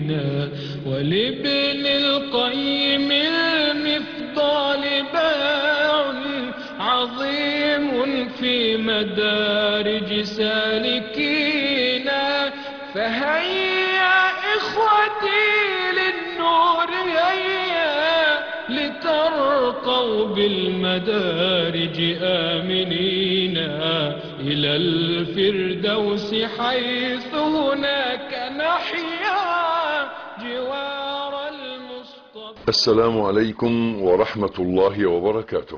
السالكين ولابن القيم المفضال باع عظيم في مدارج سالكين فهيا إخوتي للنور هيا لترقوا بالمدارج آمنين إلى الفردوس حيث هناك نحيا جوار المصطفى السلام عليكم ورحمة الله وبركاته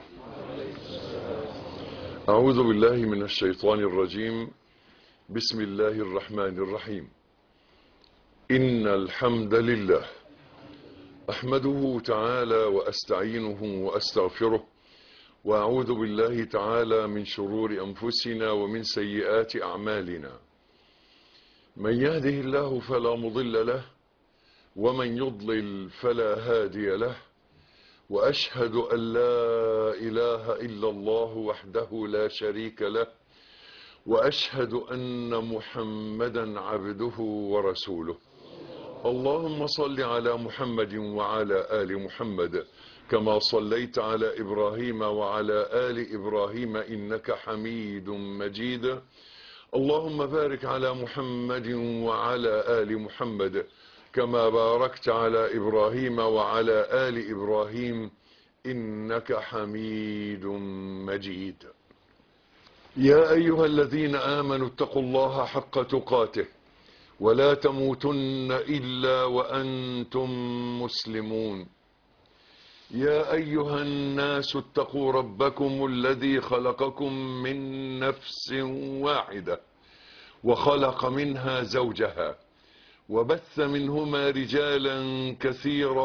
أعوذ بالله من الشيطان الرجيم بسم الله الرحمن الرحيم إن الحمد لله أحمده تعالى وأستعينه وأستغفره وأعوذ بالله تعالى من شرور أنفسنا ومن سيئات أعمالنا من يهده الله فلا مضل له ومن يضلل فلا هادي له وأشهد أن لا إله إلا الله وحده لا شريك له وأشهد أن محمدا عبده ورسوله اللهم صل على محمد وعلى آل محمد كما صليت على إبراهيم وعلى آل إبراهيم إنك حميد مجيد اللهم بارك على محمد وعلى آل محمد كما باركت على إبراهيم وعلى آل إبراهيم إنك حميد مجيد يا أيها الذين آمنوا اتقوا الله حق تقاته ولا تموتن إلا وأنتم مسلمون يا أيها الناس اتقوا ربكم الذي خلقكم من نفس واحدة وخلق منها زوجها وبث منهما رجالا كثيرا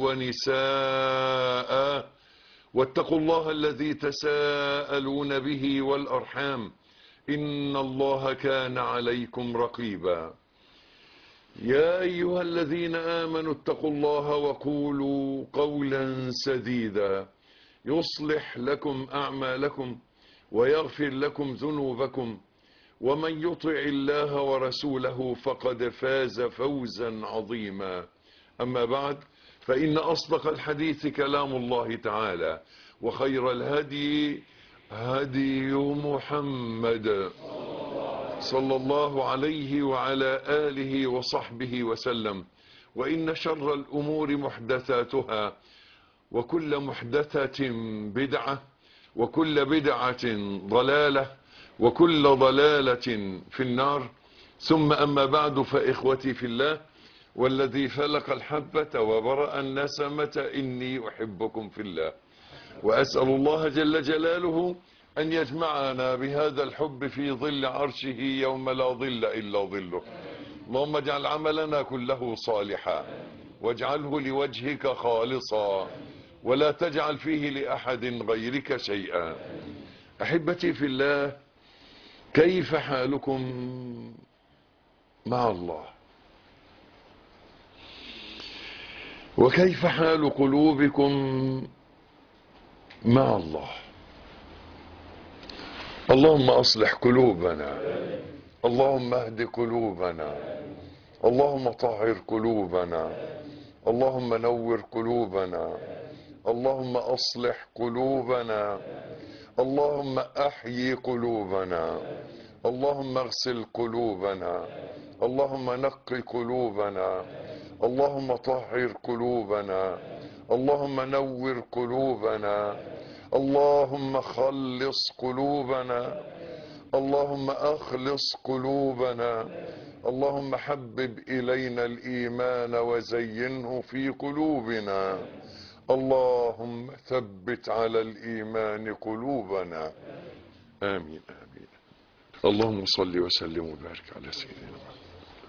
ونساء واتقوا الله الذي تساءلون به والأرحام إن الله كان عليكم رقيبا يا أيها الذين آمنوا اتقوا الله وقولوا قولا سديدا يصلح لكم أعمالكم ويغفر لكم ذنوبكم ومن يطع الله ورسوله فقد فاز فوزا عظيما أما بعد فإن أصدق الحديث كلام الله تعالى وخير الهدي هدي محمد صلى الله عليه وعلى آله وصحبه وسلم وإن شر الأمور محدثاتها وكل محدثة بدعة وكل بدعة ضلالة وكل ضلالة في النار ثم أما بعد فإخوتي في الله والذي فلق الحبة وبرأ النسمة إني أحبكم في الله وأسأل الله جل جلاله أن يجمعنا بهذا الحب في ظل عرشه يوم لا ظل إلا ظله اللهم اجعل عملنا كله صالحا واجعله لوجهك خالصا ولا تجعل فيه لأحد غيرك شيئا أحبتي في الله كيف حالكم مع الله وكيف حال قلوبكم مع الله اللهم أصلح قلوبنا اللهم اهد قلوبنا اللهم طهر قلوبنا اللهم نور قلوبنا اللهم أصلح قلوبنا اللهم أحيي قلوبنا اللهم اغسل قلوبنا اللهم نق قلوبنا اللهم طهر قلوبنا اللهم نور قلوبنا اللهم خلص قلوبنا اللهم أخلص قلوبنا اللهم حبب إلينا الإيمان وزينه في قلوبنا اللهم ثبت على الإيمان قلوبنا آمين آمين اللهم صل وسلم وبارك على سيدنا محمد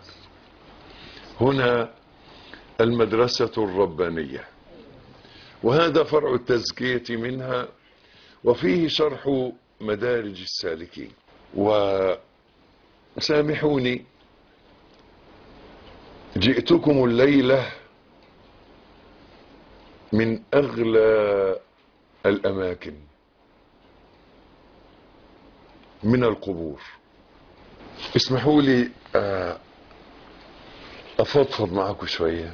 هنا المدرسة الربانية وهذا فرع التزكية منها وفيه شرح مدارج السالكين وسامحوني جئتكم الليلة من أغلى الأماكن من القبور اسمحوا لي افضفض معاكم شويه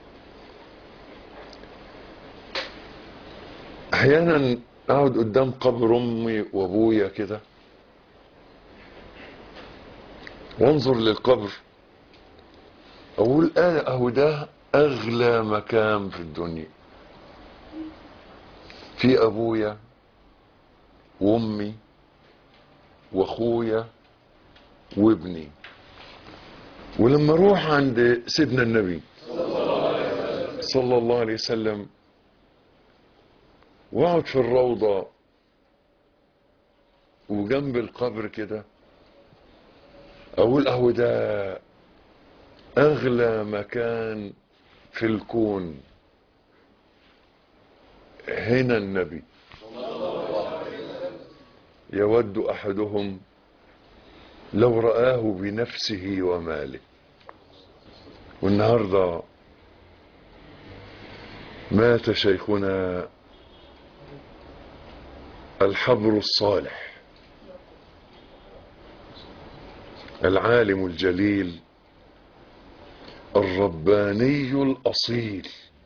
احيانا اقعد قدام قبر امي وابويا كده وانظر للقبر اقول انا اهو ده اغلى مكان في الدنيا في ابويا وامي واخويا وابني ولما اروح عند سيدنا النبي صلى الله عليه وسلم واقعد في الروضة وجنب القبر كده اقول اهو ده اغلى مكان في الكون هنا النبي يود احدهم لو رآه بنفسه وماله والنهارده مات شيخنا الحبر الصالح العالم الجليل الرباني الاصيل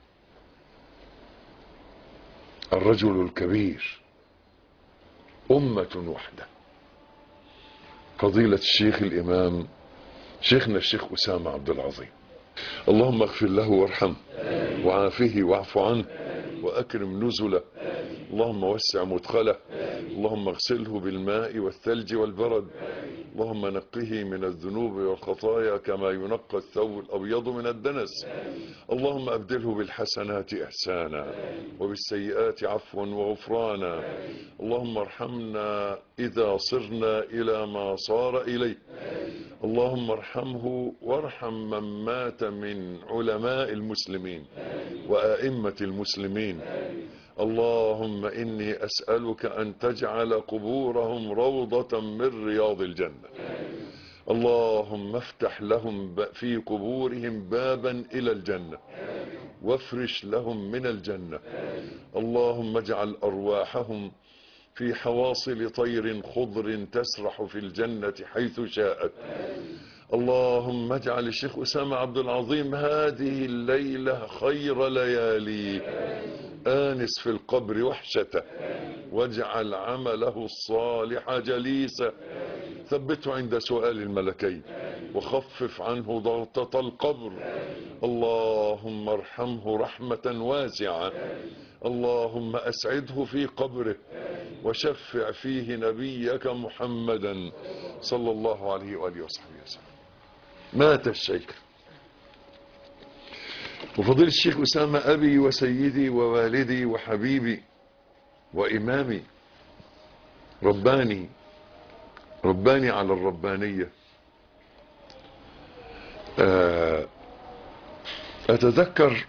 الرجل الكبير امه وحده فضيله الشيخ الامام شيخنا الشيخ اسامه عبد العظيم اللهم اغفر له وارحمه وعافه واعف عنه واكرم نزله اللهم وسع مدخله اللهم اغسله بالماء والثلج والبرد اللهم نقه من الذنوب والخطايا كما ينقى الثوب الابيض من الدنس اللهم ابدله بالحسنات احسانا وبالسيئات عفوا وغفرانا اللهم ارحمنا اذا صرنا الى ما صار اليه اللهم ارحمه وارحم من مات من علماء المسلمين وائمه المسلمين اللهم اني اسالك ان تجعل قبورهم روضه من رياض الجنه اللهم افتح لهم ب- في قبورهم بابا الى الجنه وافرش لهم من الجنه اللهم اجعل ارواحهم في حواصل طير خضر تسرح في الجنه حيث شاءت اللهم اجعل الشيخ اسامه عبد العظيم هذه الليله خير ليالي آنس في القبر وحشته واجعل عمله الصالح جليسا ثبته عند سؤال الملكين وخفف عنه ضغطة القبر اللهم ارحمه رحمة واسعة اللهم أسعده في قبره وشفع فيه نبيك محمدا صلى الله عليه وآله وصحبه وسلم مات الشيخ وفضيل الشيخ أسامة أبي وسيدي ووالدي وحبيبي وإمامي رباني رباني على الربانية آه، أتذكر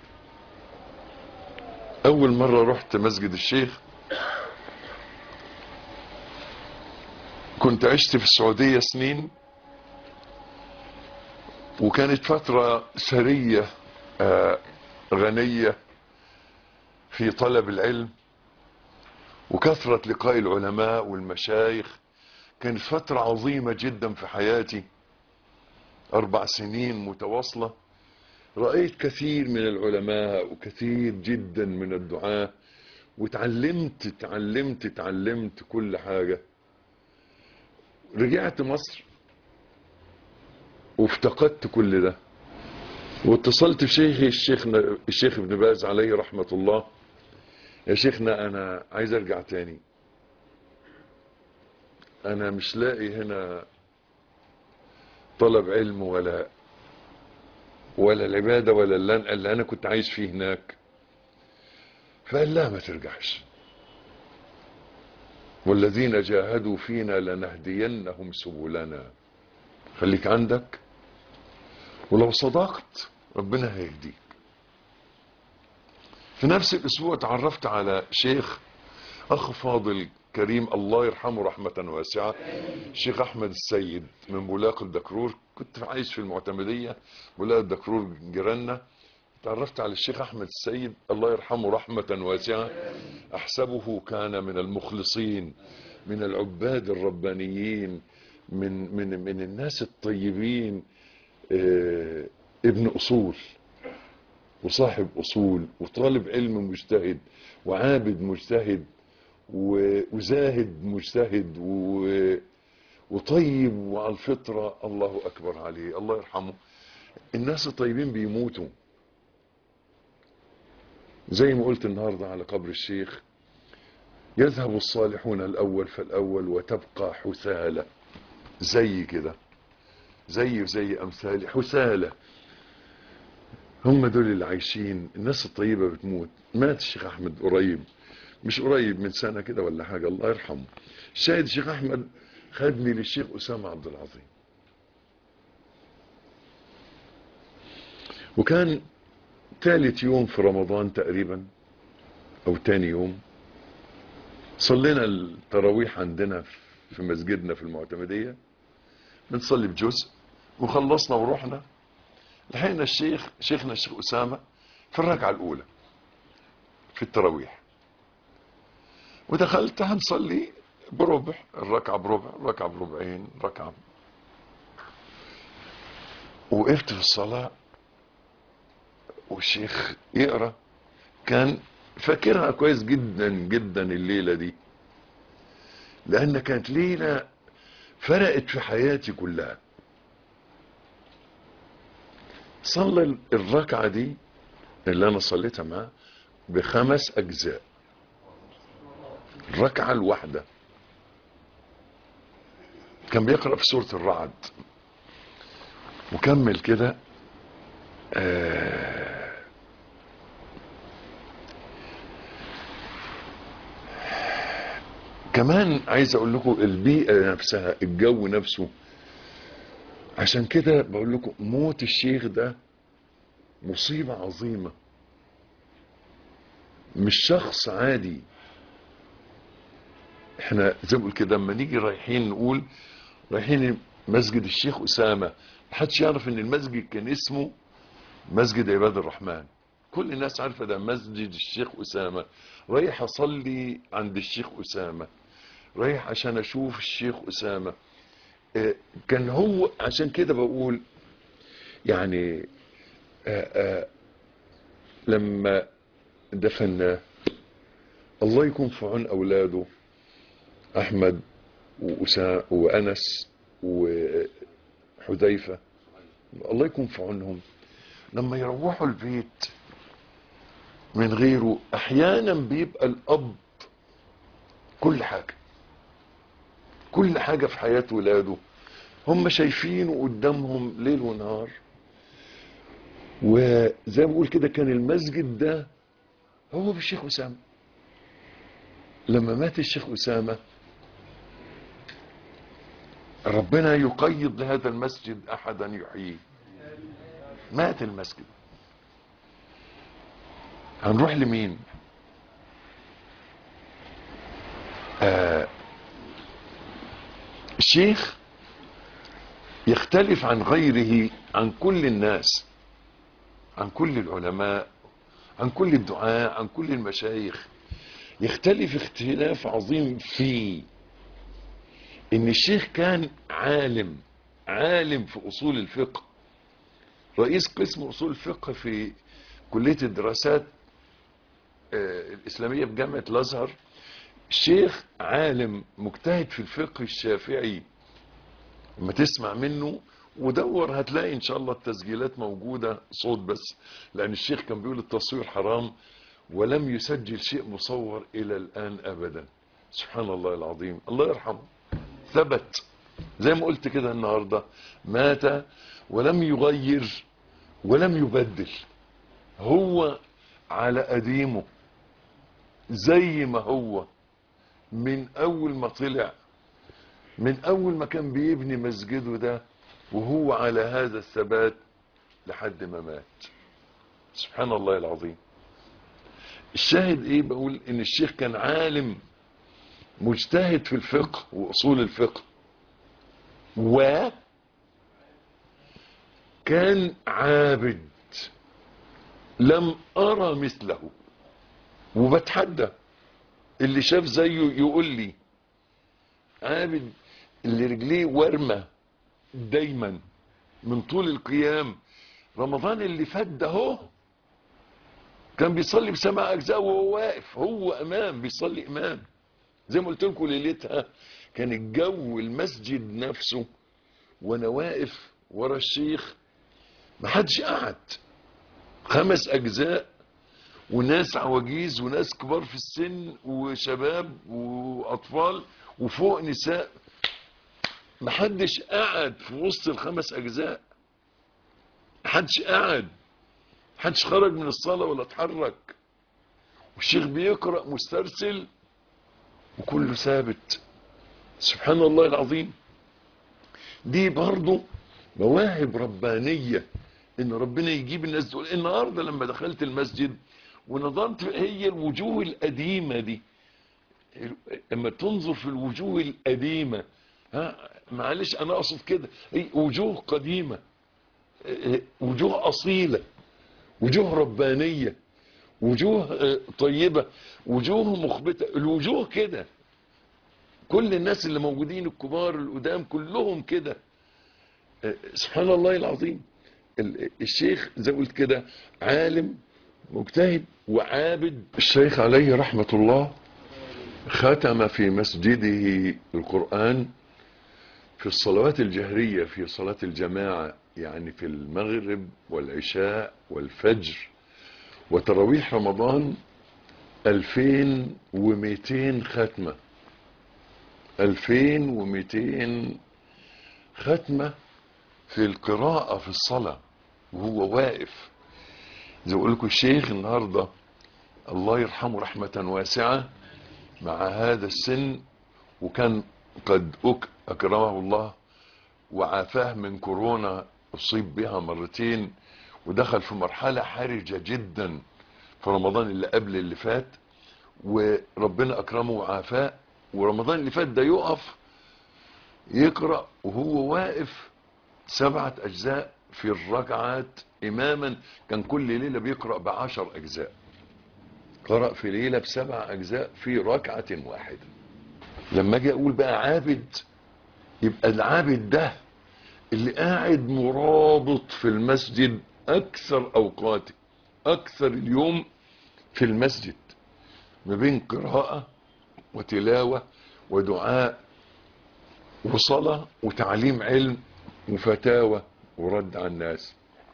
أول مرة رحت مسجد الشيخ كنت عشت في السعودية سنين وكانت فترة ثرية آه، غنية في طلب العلم وكثرة لقاء العلماء والمشايخ كانت فترة عظيمة جدا في حياتي أربع سنين متواصلة رأيت كثير من العلماء وكثير جدا من الدعاة وتعلمت تعلمت تعلمت كل حاجة رجعت مصر وافتقدت كل ده واتصلت بشيخي الشيخ الشيخ ابن باز عليه رحمة الله يا شيخنا انا عايز ارجع تاني انا مش لاقي هنا طلب علم ولا ولا العبادة ولا اللي أنا- اللي انا كنت عايش فيه هناك فقال لا ما ترجعش والذين جاهدوا فينا لنهدينهم سبلنا خليك عندك ولو صدقت ربنا هيهديك في نفس الاسبوع تعرفت على شيخ اخ فاضل كريم الله يرحمه رحمة واسعة الشيخ احمد السيد من بولاق الدكرور كنت عايش في المعتمدية بولاق الدكرور جيراننا تعرفت على الشيخ احمد السيد الله يرحمه رحمة واسعة احسبه كان من المخلصين من العباد الربانيين من من من الناس الطيبين آه، ابن أصول وصاحب أصول وطالب علم مجتهد وعابد مجتهد و- وزاهد مجتهد و- وطيب وعلى الفطرة الله أكبر عليه الله يرحمه الناس الطيبين بيموتوا زي ما قلت النهاردة على قبر الشيخ يذهب الصالحون الأول فالأول وتبقى حثالة زي كده زي وزي أمثالي حثالة هم دول اللي عايشين الناس الطيبة بتموت مات الشيخ أحمد قريب مش قريب من سنة كده ولا حاجة الله يرحمه الشاهد الشيخ أحمد خدني للشيخ أسامة عبد العظيم وكان ثالث يوم في رمضان تقريبا أو تاني يوم صلينا التراويح عندنا في مسجدنا في المعتمدية بنصلي بجزء وخلصنا ورحنا لحقنا الشيخ شيخنا الشيخ أسامة في الركعة الأولى في التراويح ودخلت هنصلي بربع الركعة بربع الركعة بربعين ركعة وقفت في الصلاة والشيخ يقرأ كان فاكرها كويس جدا جدا الليلة دي لأن كانت ليلة فرقت في حياتي كلها صلى الركعة دي اللي أنا صليتها معاه بخمس أجزاء الركعة الواحدة كان بيقرأ في سورة الرعد وكمل كده آه كمان عايز اقول لكم البيئة نفسها الجو نفسه عشان كده بقول لكم موت الشيخ ده مصيبة عظيمة مش شخص عادي احنا زي ما بقول كده لما نيجي رايحين نقول رايحين مسجد الشيخ أسامة محدش يعرف ان المسجد كان اسمه مسجد عباد الرحمن كل الناس عارفة ده مسجد الشيخ أسامة رايح أصلي عند الشيخ أسامة رايح عشان أشوف الشيخ أسامة آه، كان هو عشان كده بقول يعني آه، آه، لما دفناه الله يكون في عون أولاده أحمد وأسا وأنس وحذيفة الله يكون في عونهم لما يروحوا البيت من غيره أحيانا بيبقى الأب كل حاجة كل حاجة في حياة ولاده هم شايفينه قدامهم ليل ونهار وزي ما بقول كده كان المسجد ده هو بالشيخ أسامة لما مات الشيخ أسامة ربنا يقيض لهذا المسجد أحدا يحييه مات المسجد هنروح لمين آه الشيخ يختلف عن غيره عن كل الناس عن كل العلماء عن كل الدعاء عن كل المشايخ يختلف اختلاف عظيم في ان الشيخ كان عالم عالم في اصول الفقه رئيس قسم اصول الفقه في كلية الدراسات آه، الاسلامية بجامعة الازهر الشيخ عالم مجتهد في الفقه الشافعي لما تسمع منه ودور هتلاقي ان شاء الله التسجيلات موجودة صوت بس لان الشيخ كان بيقول التصوير حرام ولم يسجل شيء مصور الى الان ابدا سبحان الله العظيم الله يرحمه ثبت زي ما قلت كده النهاردة مات ولم يغير ولم يبدل هو على قديمه زي ما هو من اول ما طلع من اول ما كان بيبني مسجده ده وهو على هذا الثبات لحد ما مات سبحان الله العظيم الشاهد ايه بقول ان الشيخ كان عالم مجتهد في الفقه واصول الفقه و كان عابد لم ارى مثله وبتحدى اللي شاف زيه يقول لي عابد اللي رجليه ورمة دايما من طول القيام رمضان اللي فات ده هو كان بيصلي بسبع اجزاء وهو واقف هو امام بيصلي امام زي ما قلت لكم ليلتها كان الجو المسجد نفسه وانا واقف ورا الشيخ ما حدش قعد خمس اجزاء وناس عواجيز وناس كبار في السن وشباب واطفال وفوق نساء ما حدش قعد في وسط الخمس اجزاء ما حدش قعد حدش خرج من الصلاة ولا اتحرك والشيخ بيقرأ مسترسل وكله ثابت سبحان الله العظيم دي برضه مواهب ربانية ان ربنا يجيب الناس دول النهاردة لما دخلت المسجد ونظرت هي الوجوه القديمة دي اما تنظر في الوجوه القديمة ها معلش انا اقصد كده هي وجوه قديمة وجوه اصيلة وجوه ربانية وجوه طيبة وجوه مخبتة الوجوه كده كل الناس اللي موجودين الكبار القدام كلهم كده سبحان الله العظيم الشيخ زي ما قلت كده عالم مجتهد وعابد الشيخ عليه رحمة الله ختم في مسجده القرآن في الصلوات الجهرية في صلاة الجماعة يعني في المغرب والعشاء والفجر وتراويح رمضان 2200 ختمة 2200 ختمة في القراءة في الصلاة وهو واقف زي اقول لكم الشيخ النهاردة الله يرحمه رحمة واسعة مع هذا السن وكان قد أكرمه الله وعافاه من كورونا أصيب بها مرتين ودخل في مرحلة حرجة جدا في رمضان اللي قبل اللي فات وربنا أكرمه وعافاه ورمضان اللي فات ده يقف يقرأ وهو واقف سبعة أجزاء في الركعات إماما كان كل ليلة بيقرأ بعشر أجزاء قرأ في ليلة بسبع أجزاء في ركعة واحدة لما أجي أقول بقى عابد يبقى العابد ده اللي قاعد مرابط في المسجد أكثر أوقاته أكثر اليوم في المسجد ما بين قراءة وتلاوة ودعاء وصلاة وتعليم علم وفتاوى ورد على الناس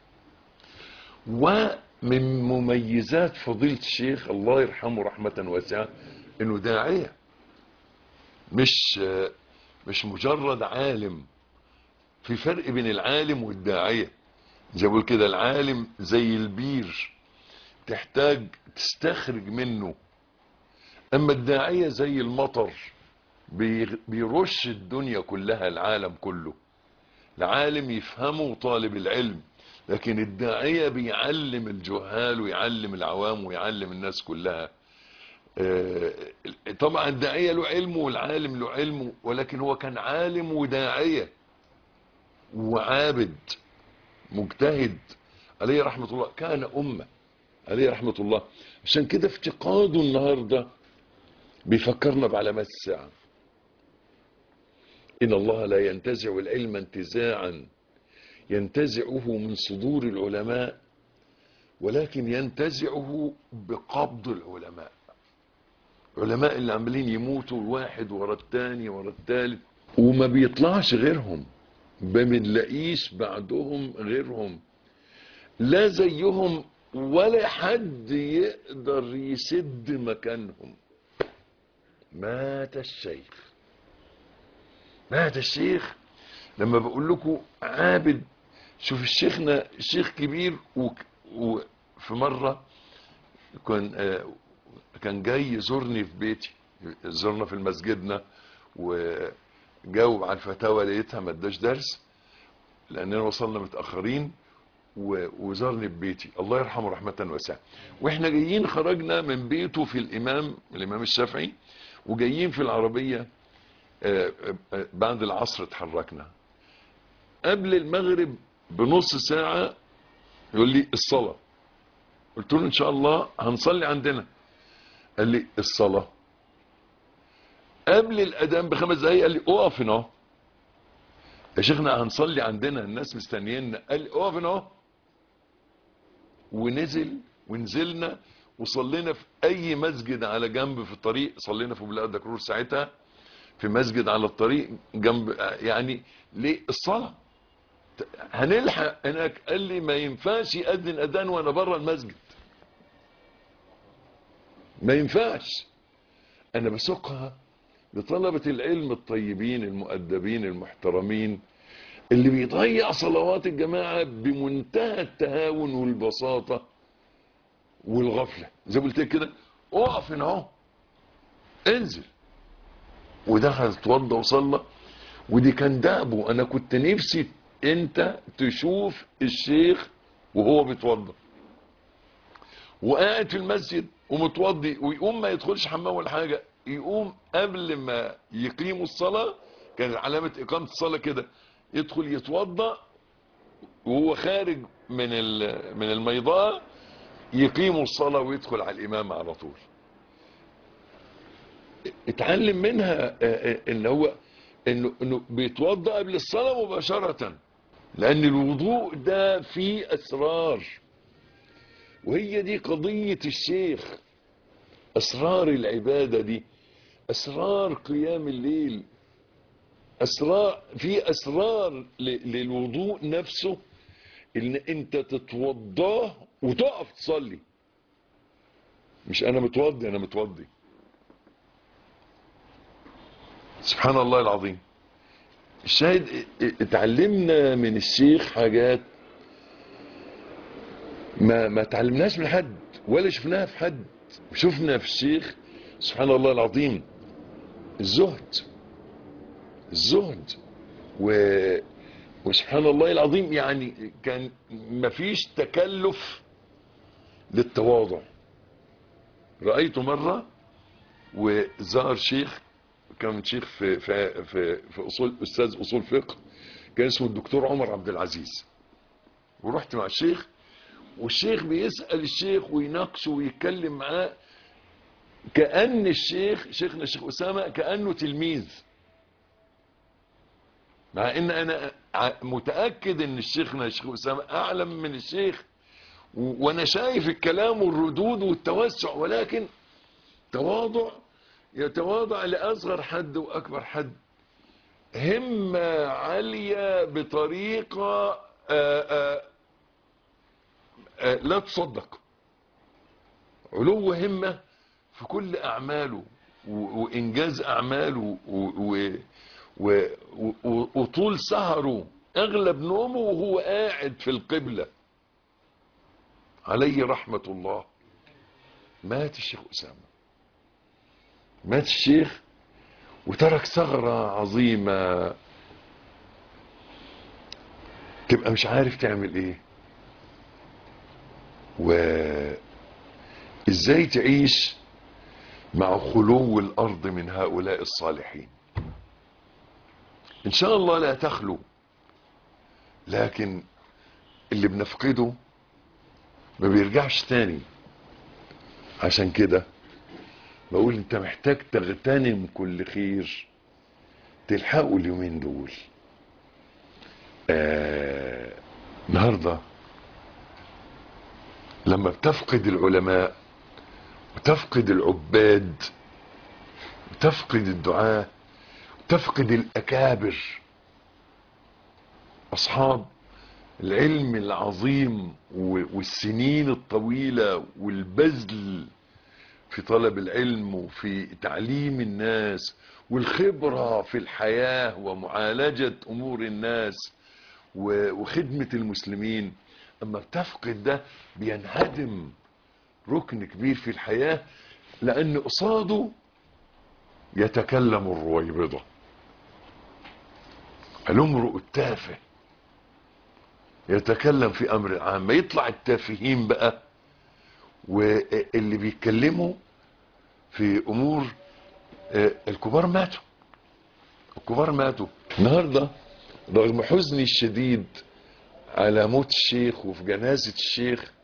ومن مميزات فضيلة الشيخ الله يرحمه رحمة واسعة انه داعية مش مش مجرد عالم في فرق بين العالم والداعية زي بقول كده العالم زي البير تحتاج تستخرج منه اما الداعية زي المطر بيرش الدنيا كلها العالم كله العالم يفهمه طالب العلم لكن الداعية بيعلم الجهال ويعلم العوام ويعلم الناس كلها طبعا الداعية له علمه والعالم له علمه ولكن هو كان عالم وداعية وعابد مجتهد عليه رحمة الله كان أمة عليه رحمة الله عشان كده افتقاده النهاردة بيفكرنا بعلامات الساعة إن الله لا ينتزع العلم انتزاعا ينتزعه من صدور العلماء ولكن ينتزعه بقبض العلماء علماء اللي عمالين يموتوا الواحد ورا التاني ورا التالت وما بيطلعش غيرهم ما بنلاقيش بعدهم غيرهم لا زيهم ولا حد يقدر يسد مكانهم مات الشيخ مات الشيخ لما بقول لكم عابد شوف الشيخنا شيخ كبير وفي مرة كان آه كان جاي يزورني في بيتي زرنا في مسجدنا وجاوب على الفتاوى لقيتها ما اداش درس لاننا وصلنا متاخرين وزارني في بيتي الله يرحمه رحمه واسعه واحنا جايين خرجنا من بيته في الامام الامام الشافعي وجايين في العربيه بعد العصر اتحركنا قبل المغرب بنص ساعه يقول لي الصلاه قلت له ان شاء الله هنصلي عندنا قال لي الصلاة قبل الأذان بخمس دقايق قال لي اقف هنا يا شيخنا هنصلي عندنا الناس مستنيينا قال لي اقف هنا ونزل ونزلنا وصلينا في اي مسجد على جنب في الطريق صلينا في بلاد دكرور ساعتها في مسجد على الطريق جنب يعني ليه الصلاة هنلحق هناك قال لي ما ينفعش يأذن أذان وأنا بره المسجد ما ينفعش أنا بسوقها لطلبة العلم الطيبين المؤدبين المحترمين اللي بيضيع صلوات الجماعة بمنتهى التهاون والبساطة والغفلة زي ما قلت لك كده اقف هنا اهو انزل ودخل اتوضى وصلى ودي كان دأبه انا كنت نفسي انت تشوف الشيخ وهو بيتوضى وقاعد في المسجد ومتوضي ويقوم ما يدخلش حمام ولا حاجه يقوم قبل ما يقيموا الصلاه كانت علامه اقامه الصلاه كده يدخل يتوضا وهو خارج من ال- من الميضاء يقيموا الصلاه ويدخل على الامام على طول اتعلم منها آه، آه، ان هو انه انه بيتوضا قبل الصلاه مباشره لان الوضوء ده فيه اسرار وهي دي قضيه الشيخ اسرار العباده دي اسرار قيام الليل اسرار في اسرار ل- للوضوء نفسه ان انت تتوضاه وتقف تصلي مش انا متوضي انا متوضي سبحان الله العظيم الشاهد ا- ا- اتعلمنا من الشيخ حاجات ما ما تعلمناش من حد ولا شفناها في حد شفنا في الشيخ سبحان الله العظيم الزهد الزهد و وسبحان الله العظيم يعني كان مفيش تكلف للتواضع رأيته مرة وزار شيخ كان شيخ في في في, في اصول استاذ اصول فقه كان اسمه الدكتور عمر عبد العزيز ورحت مع الشيخ والشيخ بيسأل الشيخ ويناقشه ويتكلم معاه كأن الشيخ شيخنا الشيخ أسامة كأنه تلميذ مع ان انا ع- متأكد ان الشيخنا الشيخ أسامة اعلم من الشيخ و- وانا شايف الكلام والردود والتوسع ولكن تواضع يتواضع لأصغر حد وأكبر حد همة عالية بطريقة آآ آآ آآ لا تصدق علو همة في كل أعماله و- وإنجاز أعماله و- و- و- و- وطول سهره أغلب نومه وهو قاعد في القبلة عليه رحمة الله مات الشيخ أسامة مات الشيخ وترك ثغرة عظيمة تبقى مش عارف تعمل ايه وازاي تعيش مع خلو الارض من هؤلاء الصالحين ان شاء الله لا تخلو لكن اللي بنفقده ما بيرجعش تاني عشان كده بقول انت محتاج تغتنم كل خير تلحقوا اليومين دول آه النهارده لما بتفقد العلماء وتفقد العباد وتفقد الدعاة وتفقد الأكابر أصحاب العلم العظيم و- والسنين الطويلة والبذل في طلب العلم وفي تعليم الناس والخبرة في الحياة ومعالجة أمور الناس و- وخدمة المسلمين أما بتفقد ده بينهدم ركن كبير في الحياة لأن قصاده يتكلم الرويبضة الامرؤ التافه يتكلم في أمر العام يطلع التافهين بقى واللي بيتكلموا في امور آه، الكبار ماتوا الكبار ماتوا النهارده رغم حزني الشديد على موت الشيخ وفي جنازة الشيخ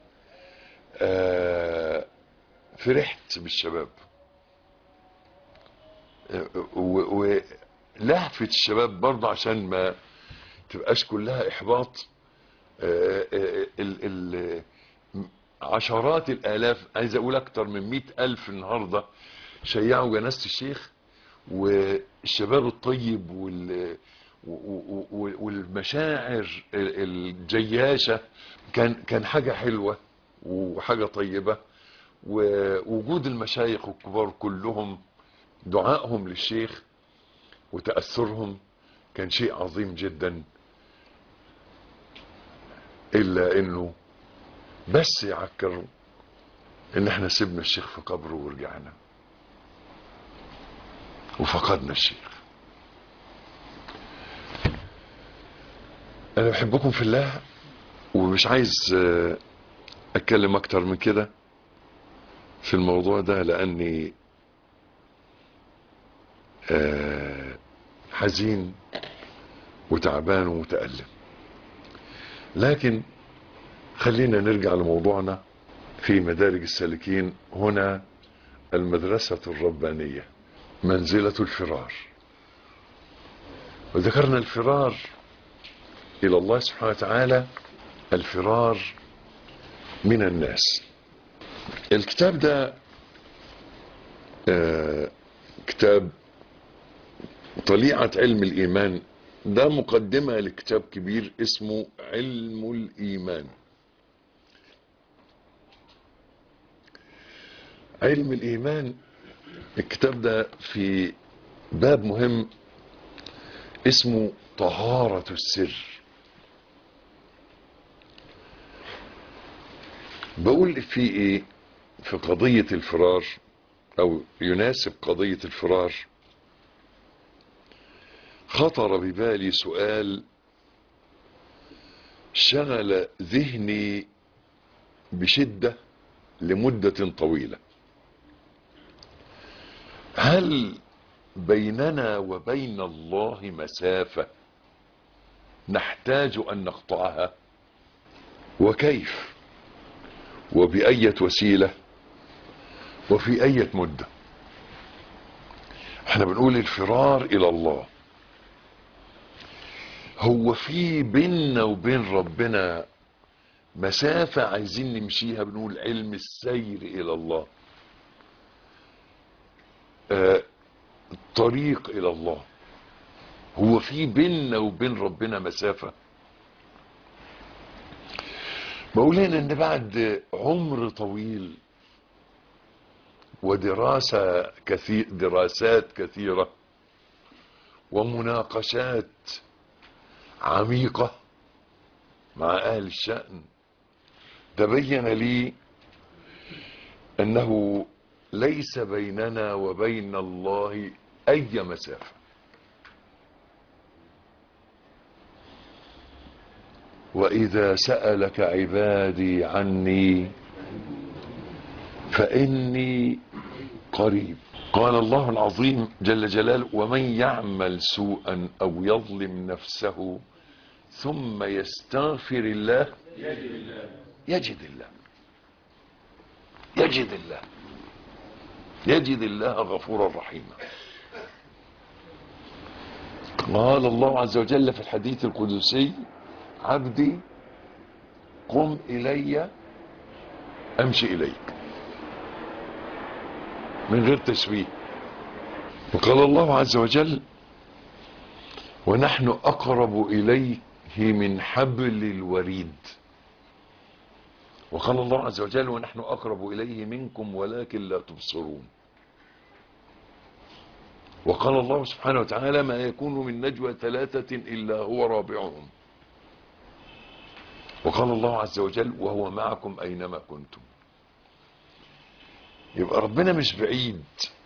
آه، فرحت بالشباب آه، و- ولهفة الشباب برضه عشان ما تبقاش كلها إحباط آه، آه، ال- ال- عشرات الالاف عايز اقول اكتر من مئة الف النهاردة شيعوا جنازة الشيخ والشباب الطيب وال و- و- والمشاعر الجياشة كان كان حاجة حلوة وحاجة طيبة ووجود المشايخ الكبار كلهم دعائهم للشيخ وتأثرهم كان شيء عظيم جدا إلا إنه بس يعكر إن إحنا سيبنا الشيخ في قبره ورجعنا وفقدنا الشيخ أنا بحبكم في الله ومش عايز آه، أتكلم أكتر من كده في الموضوع ده لأني آه، حزين وتعبان ومتألم لكن خلينا نرجع لموضوعنا في مدارج السالكين هنا المدرسة الربانية منزلة الفرار وذكرنا الفرار إلى الله سبحانه وتعالى الفرار من الناس الكتاب ده آه، كتاب طليعة علم الإيمان ده مقدمة لكتاب كبير اسمه علم الإيمان علم الإيمان الكتاب ده في باب مهم اسمه طهارة السر بقول في ايه في قضية الفرار او يناسب قضية الفرار خطر ببالي سؤال شغل ذهني بشدة لمدة طويلة هل بيننا وبين الله مسافة نحتاج أن نقطعها وكيف وبأية وسيلة وفي أية مدة احنا بنقول الفرار إلى الله هو في بيننا وبين ربنا مسافة عايزين نمشيها بنقول علم السير إلى الله آه طريق إلى الله هو في بيننا وبين ربنا مسافة بقول لنا ان بعد عمر طويل ودراسة كثير دراسات كثيرة ومناقشات عميقة مع أهل الشأن تبين لي أنه ليس بيننا وبين الله أي مسافة وإذا سألك عبادي عني فإني قريب قال الله العظيم جل جلاله ومن يعمل سوءا أو يظلم نفسه ثم يستغفر الله يجد الله يجد الله يجد الله غفورا رحيما قال الله عز وجل في الحديث القدسي عبدي قم إلي أمشي إليك من غير تشبيه وقال الله عز وجل ونحن أقرب إليه من حبل الوريد وقال الله عز وجل ونحن أقرب إليه منكم ولكن لا تبصرون وقال الله سبحانه وتعالى ما يكون من نجوى ثلاثة إلا هو رابعهم وقال الله عز وجل وهو معكم أينما كنتم يبقى ربنا مش بعيد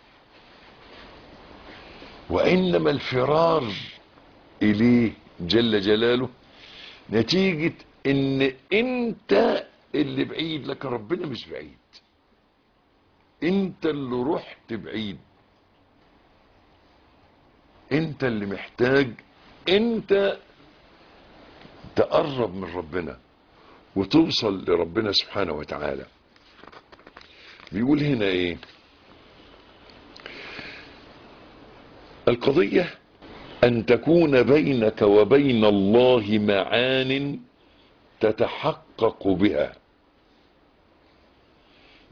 وإنما الفرار إليه جل جلاله نتيجة إن أنت اللي بعيد لكن ربنا مش بعيد أنت اللي رحت بعيد أنت اللي محتاج أنت تقرب من ربنا وتوصل لربنا سبحانه وتعالى بيقول هنا ايه القضية ان تكون بينك وبين الله معان تتحقق بها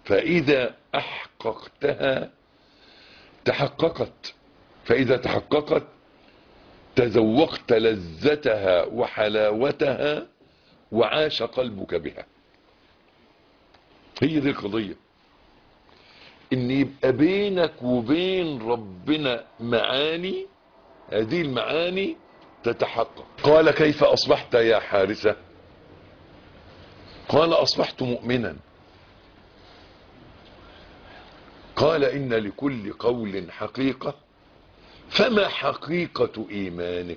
فإذا أحققتها تحققت فإذا تحققت تذوقت لذتها وحلاوتها وعاش قلبك بها هي دي القضية ان يبقى بينك وبين ربنا معاني هذه المعاني تتحقق قال كيف أصبحت يا حارثة قال أصبحت مؤمنا قال إن لكل قول حقيقة فما حقيقة إيمانك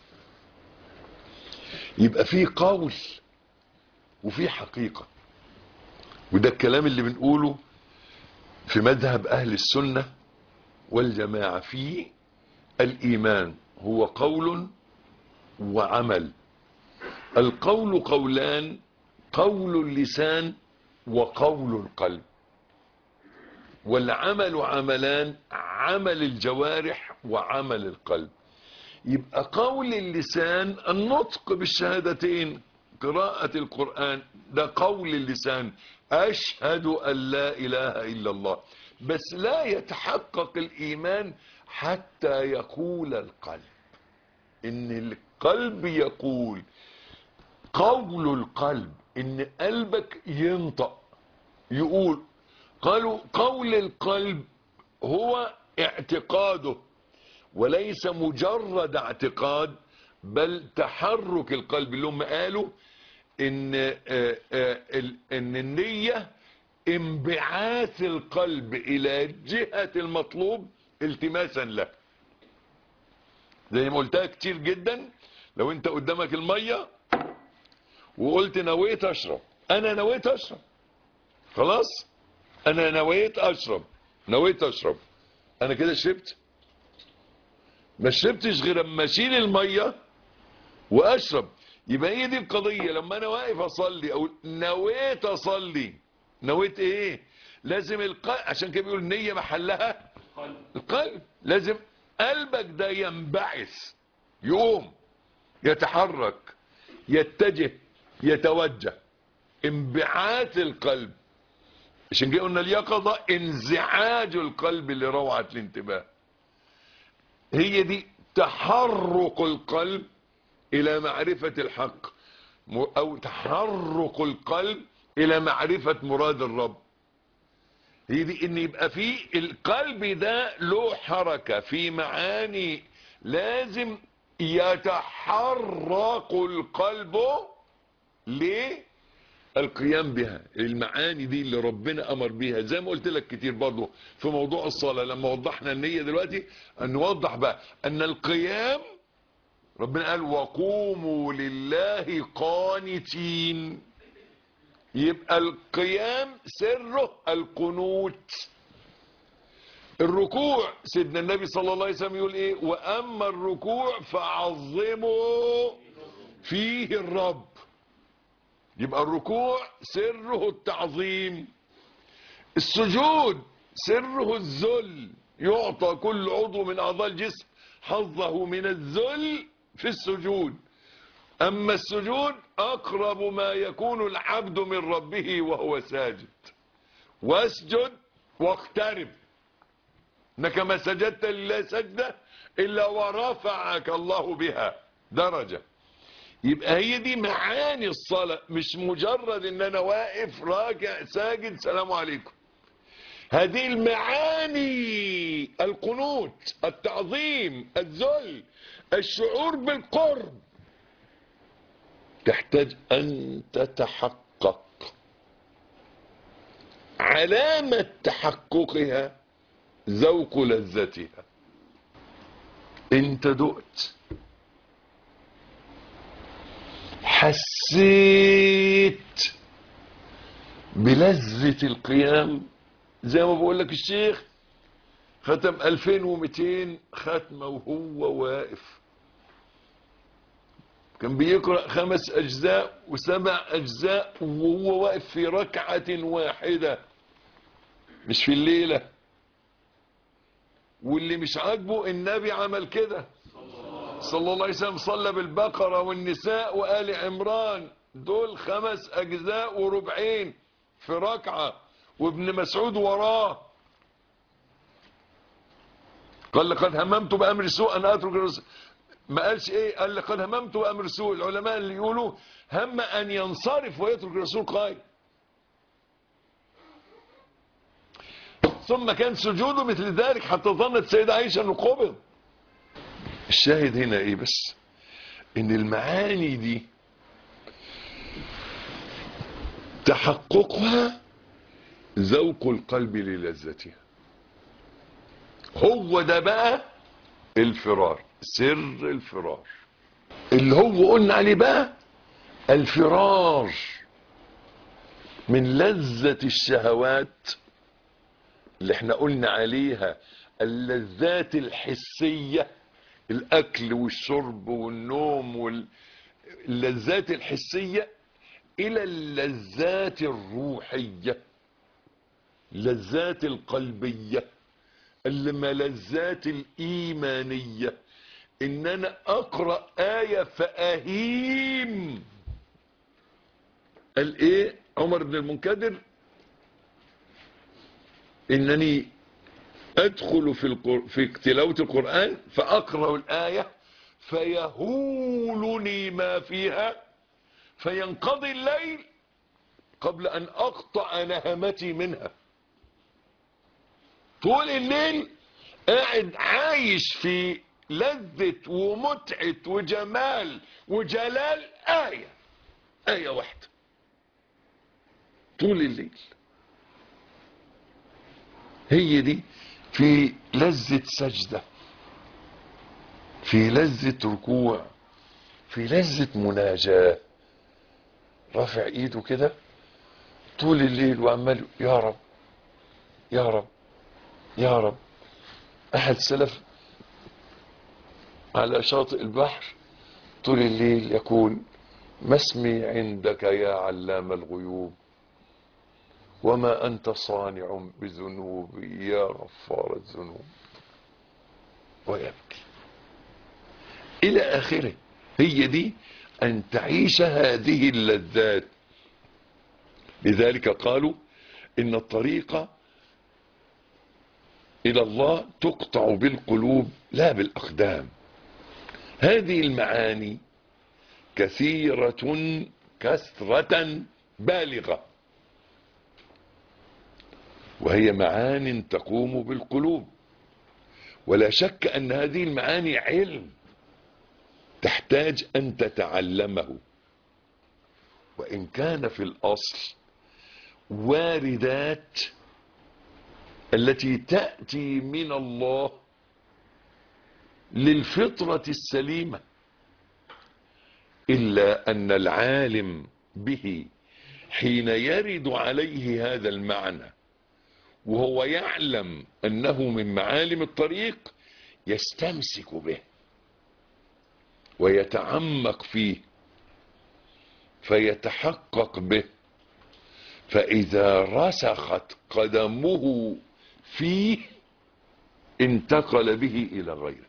يبقى في قول وفي حقيقة وده الكلام اللي بنقوله في مذهب أهل السنة والجماعة في الإيمان هو قول وعمل القول قولان قول اللسان وقول القلب والعمل عملان عمل الجوارح وعمل القلب يبقى قول اللسان النطق بالشهادتين قراءة القرآن ده قول اللسان أشهد أن لا إله إلا الله بس لا يتحقق الإيمان حتى يقول القلب إن القلب يقول قول القلب إن قلبك ينطق يقول قالوا قول القلب هو اعتقاده وليس مجرد اعتقاد بل تحرك القلب اللي هم قالوا ان آه، آه، ال- ان النية انبعاث القلب الى جهة المطلوب التماسا له زي ما قلتها كتير جدا لو انت قدامك المية وقلت نويت اشرب انا نويت اشرب خلاص انا نويت اشرب نويت اشرب انا كده شربت ما شربتش غير اما اشيل الميه واشرب يبقى هي دي القضيه لما انا واقف اصلي او نويت اصلي نويت ايه لازم القلب عشان كده بيقول النيه محلها القلب لازم قلبك ده ينبعث يقوم يتحرك يتجه يتوجه انبعاث القلب عشان كده قلنا اليقظه انزعاج القلب لروعه الانتباه هي دي تحرك القلب الى معرفة الحق م- او تحرك القلب الى معرفة مراد الرب هي دي ان يبقى في القلب ده له حركة في معاني لازم يتحرك القلب ليه القيام بها المعاني دي اللي ربنا امر بيها زي ما قلت لك كتير برضو في موضوع الصلاة لما وضحنا النية دلوقتي ان نوضح بقى ان القيام ربنا قال وقوموا لله قانتين يبقى القيام سره القنوت الركوع سيدنا النبي صلى الله عليه وسلم يقول ايه واما الركوع فعظموا فيه الرب يبقى الركوع سره التعظيم السجود سره الذل يعطى كل عضو من اعضاء الجسم حظه من الذل في السجود اما السجود اقرب ما يكون العبد من ربه وهو ساجد واسجد واقترب انك ما سجدت لله سجده الا ورفعك الله بها درجه يبقى هي دي معاني الصلاة مش مجرد ان انا واقف راكع ساجد سلام عليكم هذه المعاني القنوت التعظيم الذل الشعور بالقرب تحتاج ان تتحقق علامة تحققها ذوق لذتها انت دقت حسيت بلذة القيام زي ما بقول لك الشيخ ختم 2200 ختمة وهو واقف كان بيقرأ خمس أجزاء وسبع أجزاء وهو واقف في ركعة واحدة مش في الليلة واللي مش عاجبه النبي عمل كده صلى الله عليه وسلم صلى بالبقرة والنساء وآل عمران دول خمس أجزاء وربعين في ركعة وابن مسعود وراه قال لقد هممت بأمر سوء أن أترك الرسول ما قالش ايه قال لقد هممت بأمر سوء العلماء اللي يقولوا هم أن ينصرف ويترك الرسول قائم ثم كان سجوده مثل ذلك حتى ظنت سيدة عائشة أنه قبض الشاهد هنا ايه بس ان المعاني دي تحققها ذوق القلب للذتها هو ده بقى الفرار سر الفرار اللي هو قلنا عليه بقى الفرار من لذة الشهوات اللي احنا قلنا عليها اللذات الحسية الاكل والشرب والنوم واللذات الحسية الى اللذات الروحية اللذات القلبية الملذات الايمانية ان انا اقرأ اية فاهيم قال ايه عمر بن المنكدر انني ادخل في القر... في تلاوة القرآن فاقرأ الآية فيهولني ما فيها فينقضي الليل قبل ان اقطع نهمتي منها طول الليل قاعد عايش في لذة ومتعة وجمال وجلال آية آية واحدة طول الليل هي دي في لذة سجدة في لذة ركوع في لذة مناجاة رافع ايده كده طول الليل وعمال يا رب يا رب يا رب احد سلف على شاطئ البحر طول الليل يقول ما اسمي عندك يا علام الغيوب وما أنت صانع بذنوبي يا غفار الذنوب ويبكي إلى آخره هي دي أن تعيش هذه اللذات لذلك قالوا إن الطريق إلى الله تقطع بالقلوب لا بالأقدام هذه المعاني كثيرة كثرة بالغة وهي معان تقوم بالقلوب ولا شك أن هذه المعاني علم تحتاج أن تتعلمه وإن كان في الأصل واردات التي تأتي من الله للفطرة السليمة إلا أن العالم به حين يرد عليه هذا المعنى وهو يعلم أنه من معالم الطريق يستمسك به ويتعمق فيه فيتحقق به فإذا رسخت قدمه فيه انتقل به إلى غيره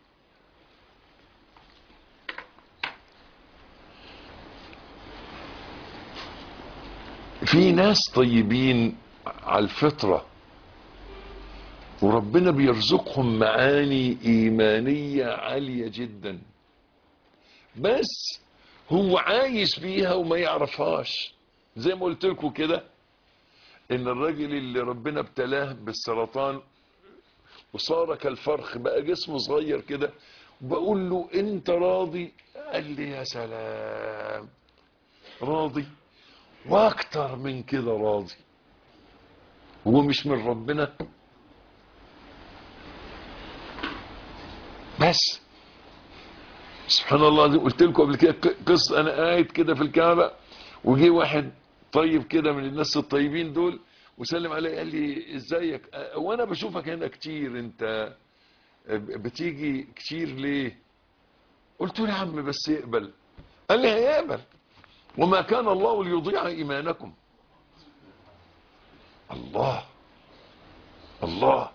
في ناس طيبين على الفطرة وربنا بيرزقهم معاني إيمانية عالية جدا بس هو عايش بيها وما يعرفهاش زي ما قلت لكم كده ان الراجل اللي ربنا ابتلاه بالسرطان وصار كالفرخ بقى جسمه صغير كده بقول له انت راضي قال لي يا سلام راضي واكتر من كده راضي هو مش من ربنا بس سبحان الله دي قلت لكم قبل كده قصه انا قاعد كده في الكعبه وجي واحد طيب كده من الناس الطيبين دول وسلم علي قال لي ازيك وانا بشوفك هنا كتير انت بتيجي كتير ليه قلت له يا عم بس يقبل قال لي هيقبل وما كان الله ليضيع ايمانكم الله الله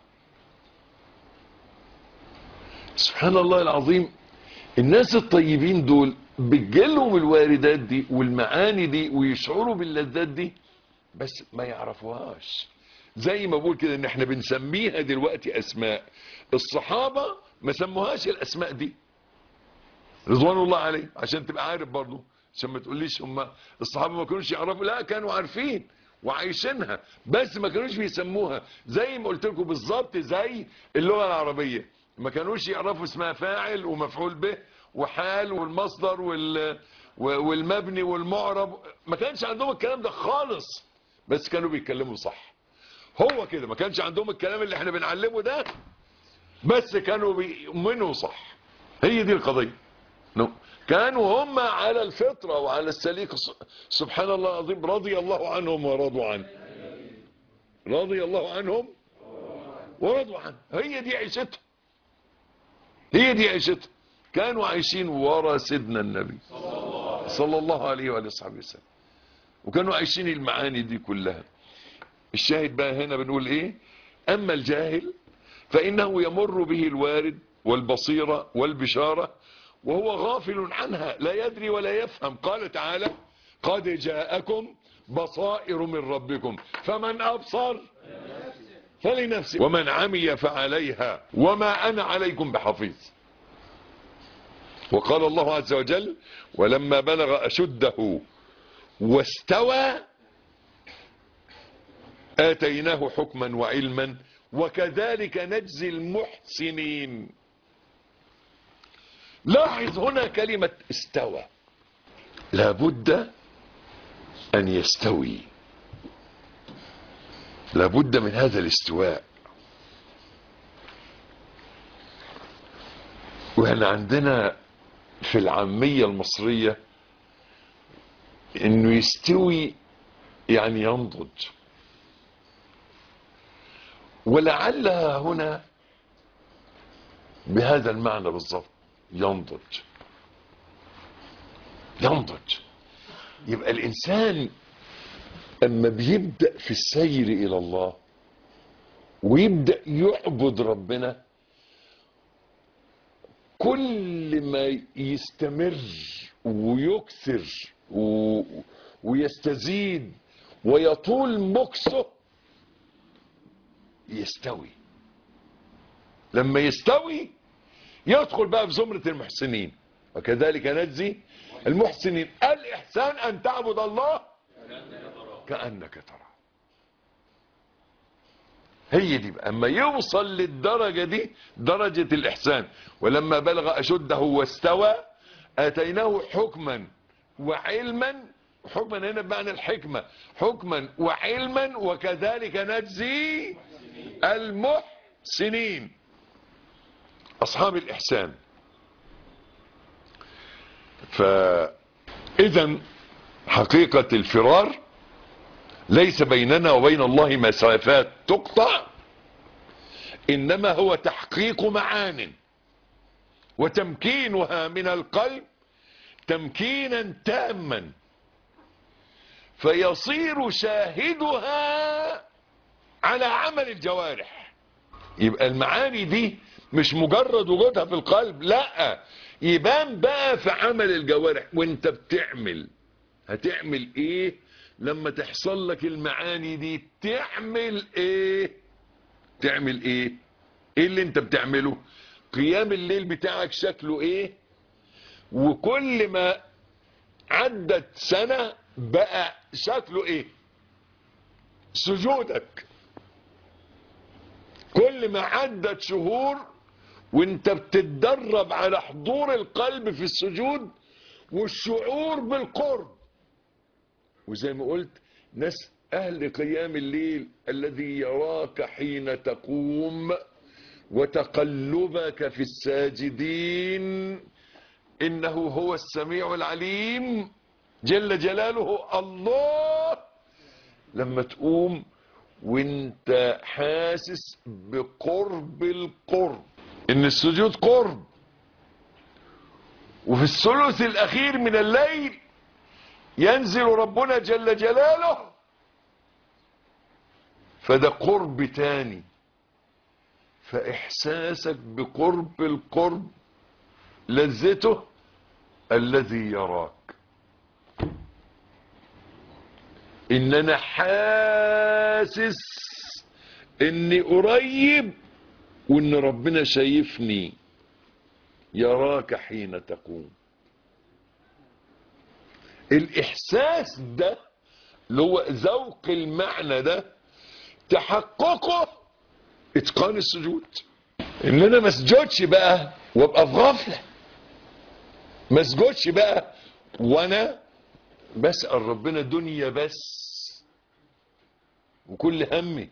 سبحان الله العظيم الناس الطيبين دول بتجيلهم الواردات دي والمعاني دي ويشعروا باللذات دي بس ما يعرفوهاش زي ما بقول كده ان احنا بنسميها دلوقتي اسماء الصحابة ما سموهاش الاسماء دي رضوان الله عليه عشان تبقى عارف برضو عشان ما تقوليش هم الصحابة ما كانوش يعرفوا لا كانوا عارفين وعايشينها بس ما كانوش بيسموها زي ما قلت لكم بالظبط زي اللغة العربية ما كانوش يعرفوا اسمها فاعل ومفعول به وحال والمصدر وال والمبني والمعرب ما كانش عندهم الكلام ده خالص بس كانوا بيتكلموا صح هو كده ما كانش عندهم الكلام اللي احنا بنعلمه ده بس كانوا بيؤمنوا صح هي دي القضية نو. كانوا هم على الفطرة وعلى السليق سبحان الله العظيم رضي الله عنهم ورضوا عنه رضي الله عنهم ورضوا عنه هي دي عيشتها هي دي عيشتها كانوا عايشين ورا سيدنا النبي صلى الله عليه وآله وصحبه وسلم وكانوا عايشين المعاني دي كلها الشاهد بقى هنا بنقول ايه اما الجاهل فانه يمر به الوارد والبصيرة والبشارة وهو غافل عنها لا يدري ولا يفهم قال تعالى قد جاءكم بصائر من ربكم فمن أبصر فلنفسه ومن عمي فعليها وما أنا عليكم بحفيظ وقال الله عز وجل ولما بلغ أشده واستوى آتيناه حكما وعلما وكذلك نجزي المحسنين لاحظ هنا كلمة استوى لابد أن يستوي لابد من هذا الاستواء وهنا عندنا في العامية المصرية انه يستوي يعني ينضج ولعلها هنا بهذا المعنى بالضبط ينضج ينضج يبقى الإنسان أما بيبدأ في السير إلى الله ويبدأ يعبد ربنا كل ما يستمر ويكثر و... ويستزيد ويطول مكسه يستوي لما يستوي يدخل بقى في زمرة المحسنين وكذلك نجزي المحسنين الإحسان أن تعبد الله كأنك ترى هي دي بقى اما يوصل للدرجة دي درجة الإحسان ولما بلغ أشده واستوى آتيناه حكما وعلما حكما هنا بمعنى الحكمة حكما وعلما وكذلك نجزي المحسنين أصحاب الإحسان فإذا حقيقة الفرار ليس بيننا وبين الله مسافات تقطع إنما هو تحقيق معان وتمكينها من القلب تمكينا تاما فيصير شاهدها على عمل الجوارح يبقى المعاني دي مش مجرد وجودها في القلب لا يبان بقى في عمل الجوارح وانت بتعمل هتعمل ايه لما تحصل لك المعاني دي تعمل ايه تعمل ايه ايه اللي انت بتعمله قيام الليل بتاعك شكله ايه وكل ما عدت سنة بقى شكله ايه سجودك كل ما عدت شهور وانت بتتدرب على حضور القلب في السجود والشعور بالقرب وزي ما قلت ناس اهل قيام الليل الذي يراك حين تقوم وتقلبك في الساجدين انه هو السميع العليم جل جلاله الله لما تقوم وانت حاسس بقرب القرب ان السجود قرب وفي الثلث الاخير من الليل ينزل ربنا جل جلاله فده قرب تاني فاحساسك بقرب القرب لذته الذي يراك ان انا حاسس اني قريب وان ربنا شايفني يراك حين تقوم الاحساس ده اللي هو ذوق المعنى ده تحققه اتقان السجود ان انا ما اسجدش بقى وابقى في غفله ما اسجدش بقى وانا بسال ربنا دنيا بس وكل همي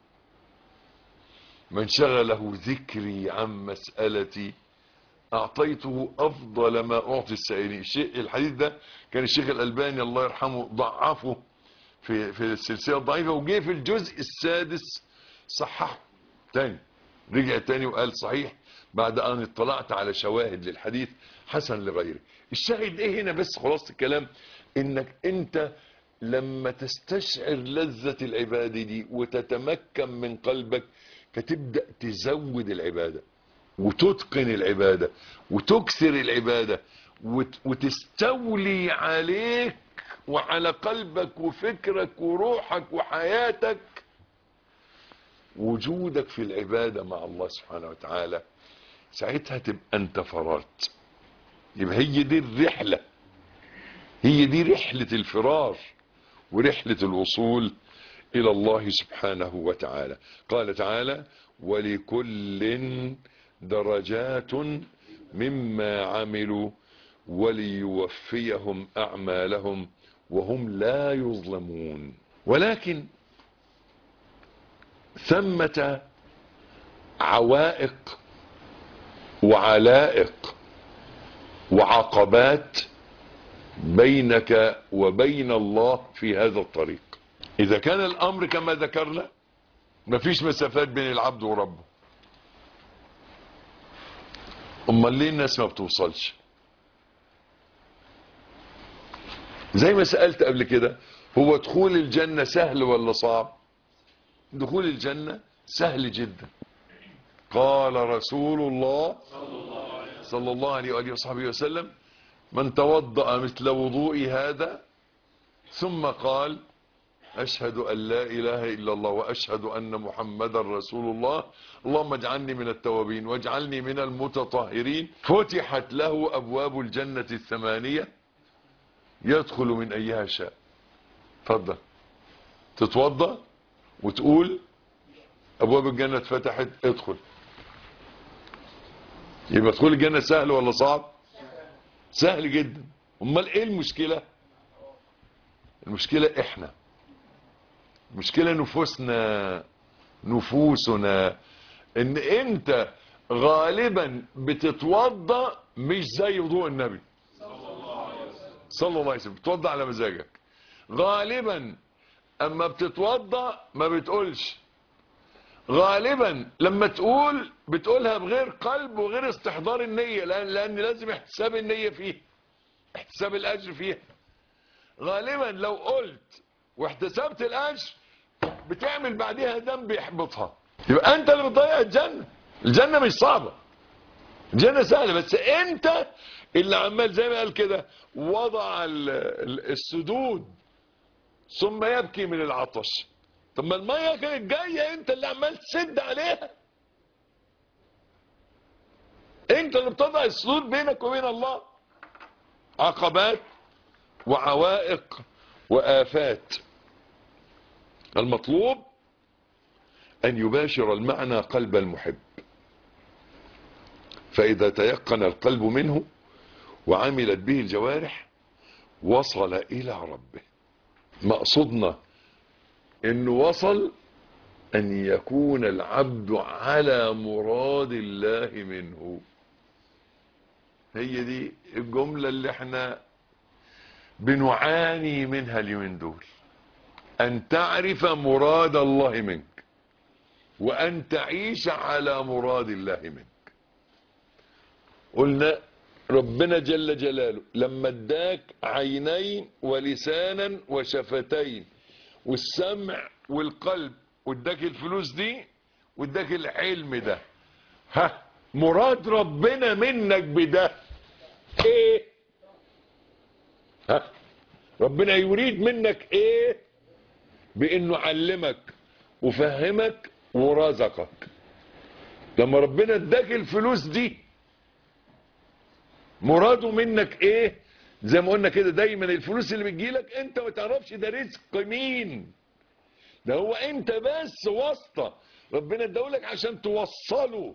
من شغله ذكري عن مسألتي أعطيته أفضل ما أعطي السائلين الشيء الحديث ده كان الشيخ الألباني الله يرحمه ضعفه في في السلسلة الضعيفة وجه في الجزء السادس صححه تاني رجع تاني وقال صحيح بعد أن اطلعت على شواهد للحديث حسن لغيره الشاهد ايه هنا بس خلاص الكلام انك انت لما تستشعر لذة العبادة دي وتتمكن من قلبك فتبدأ تزود العبادة وتتقن العبادة وتكسر العبادة وت- وتستولي عليك وعلى قلبك وفكرك وروحك وحياتك وجودك في العبادة مع الله سبحانه وتعالى ساعتها تبقى انت فررت يبقى هي دي الرحلة هي دي رحلة الفرار ورحلة الوصول إلى الله سبحانه وتعالى قال تعالى ولكل درجات مما عملوا وليوفيهم أعمالهم وهم لا يظلمون ولكن ثمة عوائق وعلائق وعقبات بينك وبين الله في هذا الطريق إذا كان الأمر كما ذكرنا مفيش مسافات بين العبد وربه أمال ليه الناس ما بتوصلش زي ما سألت قبل كده هو دخول الجنة سهل ولا صعب دخول الجنة سهل جدا قال رسول الله صلى الله عليه وآله وصحبه وسلم من توضأ مثل وضوئي هذا ثم قال أشهد أن لا إله إلا الله وأشهد أن محمدا رسول الله اللهم اجعلني من التوابين واجعلني من المتطهرين فتحت له أبواب الجنة الثمانية يدخل من أيها شاء تفضل تتوضأ وتقول أبواب الجنة اتفتحت ادخل يبقى دخول الجنة سهل ولا صعب سهل جدا امال ايه المشكلة المشكلة احنا المشكلة نفوسنا نفوسنا ان انت غالبا بتتوضى مش زي وضوء النبي صلى الله عليه وسلم بتتوضى على مزاجك غالبا اما بتتوضى ما بتقولش غالبا لما تقول بتقولها بغير قلب وغير استحضار النية لأن, لأن لازم احتساب النية فيه احتساب الأجر فيها غالبا لو قلت واحتسبت الأجر بتعمل بعدها ذنب يحبطها يبقى أنت اللي بتضيع الجنة الجنة مش صعبة الجنة سهلة بس أنت اللي عمال زي ما قال كده وضع ال- ال- السدود ثم يبكي من العطش طب ما الميه كانت جايه انت اللي عمال تسد عليها انت اللي بتضع السدود بينك وبين الله عقبات وعوائق وآفات المطلوب أن يباشر المعنى قلب المحب فإذا تيقن القلب منه وعملت به الجوارح وصل إلى ربه مقصودنا انه وصل ان يكون العبد على مراد الله منه هي دي الجملة اللي احنا بنعاني منها اليومين دول ان تعرف مراد الله منك وان تعيش على مراد الله منك قلنا ربنا جل جلاله لما اداك عينين ولسانا وشفتين والسمع والقلب واداك الفلوس دي واداك العلم ده ها مراد ربنا منك بده ايه ها ربنا يريد منك ايه بانه علمك وفهمك ورزقك لما ربنا اداك الفلوس دي مراده منك ايه زي ما قلنا كده دايما الفلوس اللي بتجيلك انت ما تعرفش ده رزق مين ده هو انت بس واسطة ربنا اداهولك عشان توصله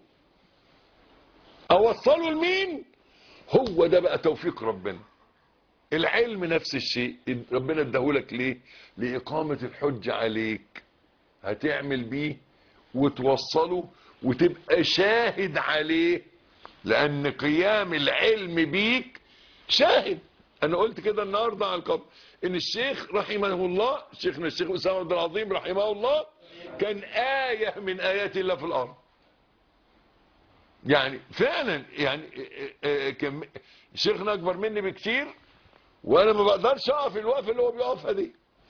اوصله لمين هو ده بقى توفيق ربنا العلم نفس الشيء ربنا اداهولك ليه لإقامة الحجة عليك هتعمل بيه وتوصله وتبقى شاهد عليه لأن قيام العلم بيك شاهد أنا قلت كده النهاردة على القبر إن الشيخ رحمه الله شيخنا الشيخ أسامة عبد العظيم رحمه الله كان آية من آيات الله في الأرض يعني فعلا يعني كان شيخنا أكبر مني بكتير وأنا ما بقدرش أقف الوقفة اللي هو بيقفها دي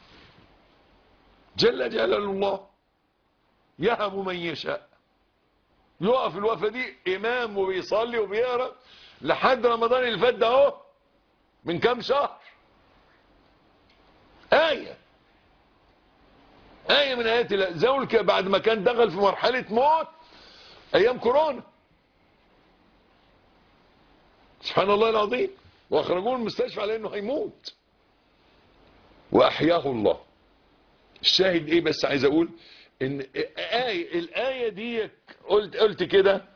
جل جلاله الله يهب من يشاء يقف الوقفه دي امام وبيصلي وبيقرا لحد رمضان اللي فات ده اهو من كام شهر آية آية من آيات الله زول بعد ما كان دخل في مرحلة موت أيام كورونا سبحان الله العظيم وأخرجوه من المستشفى على أنه هيموت وأحياه الله الشاهد إيه بس عايز أقول إن آية الآية دي قلت قلت كده